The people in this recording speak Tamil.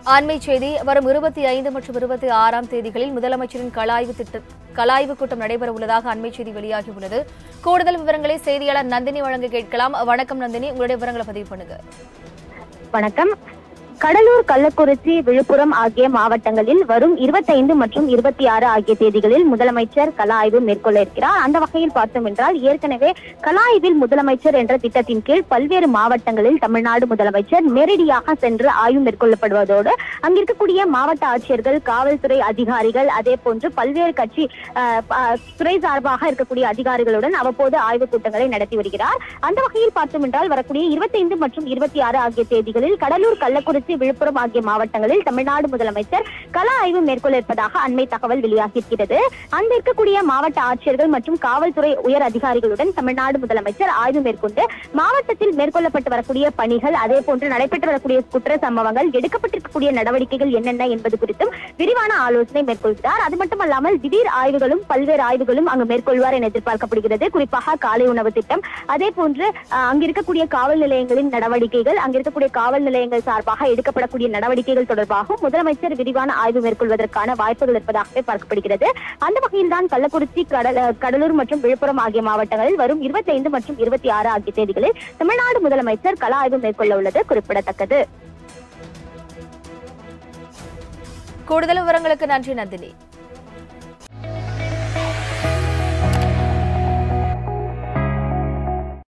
அண்மை செய்தி வரும் இருபத்தி ஐந்து மற்றும் இருபத்தி ஆறாம் தேதிகளில் முதலமைச்சரின் கலாய்வு திட்ட கலாய்வு கூட்டம் நடைபெற உள்ளதாக அண்மை செய்தி வெளியாகியுள்ளது கூடுதல் விவரங்களை செய்தியாளர் நந்தினி வழங்க கேட்கலாம் வணக்கம் நந்தினி உங்களுடைய விவரங்களை பதிவு பண்ணுங்க வணக்கம் கடலூர் கள்ளக்குறிச்சி விழுப்புரம் ஆகிய மாவட்டங்களில் வரும் இருபத்தைந்து மற்றும் இருபத்தி ஆறு ஆகிய தேதிகளில் முதலமைச்சர் கல ஆய்வு மேற்கொள்ள இருக்கிறார் அந்த வகையில் பார்த்தோம் என்றால் ஏற்கனவே கல ஆய்வில் முதலமைச்சர் என்ற திட்டத்தின் கீழ் பல்வேறு மாவட்டங்களில் தமிழ்நாடு முதலமைச்சர் நேரடியாக சென்று ஆய்வு மேற்கொள்ளப்படுவதோடு அங்கிருக்கக்கூடிய மாவட்ட ஆட்சியர்கள் காவல்துறை அதிகாரிகள் அதே போன்று பல்வேறு கட்சி அஹ், ப- துறை சார்பாக இருக்கக்கூடிய அதிகாரிகளுடன் அவ்வப்போது ஆய்வுக் கூட்டங்களை நடத்தி வருகிறார் அந்த வகையில் பார்த்தோம் என்றால் வரக்கூடிய இருபத்தைந்து மற்றும் இருபத்தி ஆறு ஆகிய தேதிகளில் கடலூர் கள்ளக்குறிச்சி விழுப்புரம் ஆகிய மாவட்டங்களில் தமிழ்நாடு முதலமைச்சர் கள ஆய்வு மேற்கொள்ள இருப்பதாக அண்மை தகவல் வெளியாகியிருக்கிறது அந்த இருக்கக்கூடிய மாவட்ட ஆட்சியர்கள் மற்றும் காவல்துறை உயர் அதிகாரிகளுடன் தமிழ்நாடு முதலமைச்சர் ஆய்வு மேற்கொண்டு மாவட்டத்தில் மேற்கொள்ளப்பட்டு வரக்கூடிய பணிகள் அதே போன்று நடைபெற்று வரக்கூடிய குற்ற சம்பவங்கள் எடுக்கப்பட்டிருக்கக்கூடிய நடவடிக்கைகள் என்னென்ன என்பது குறித்தும் விரிவான ஆலோசனை மேற்கொள்கிறார் அது மட்டுமல்லாமல் திடீர் ஆய்வுகளும் பல்வேறு ஆய்வுகளும் அங்கு மேற்கொள்வார் என எதிர்பார்க்கப்படுகிறது குறிப்பாக காலை உணவு திட்டம் அதே போன்று அஹ், அங்க இருக்கக்கூடிய காவல் நிலையங்களின் நடவடிக்கைகள் அங்க இருக்கக்கூடிய காவல் நிலையங்கள் சார்பாக எடுக்கப்படக்கூடிய நடவடிக்கைகள் தொடர்பாகவும் முதலமைச்சர் விரிவான ஆய்வு மேற்கொள்வதற்கான வாய்ப்புகள் இருப்பதாகவே பார்க்கப்படுகிறது அந்த வகையில் தான் கள்ளக்குறிச்சி கடல கடலூர் மற்றும் விழுப்புரம் ஆகிய மாவட்டங்களில் வரும் இருபத்தைந்து மற்றும் இருபத்தி ஆறு ஆகிய தேதிகளில் தமிழ்நாடு முதலமைச்சர் கள ஆய்வு மேற்கொள்ள உள்ளது குறிப்பிடத்தக்கது கூடுதல் விவரங்களுக்கு நன்றி நந்தினி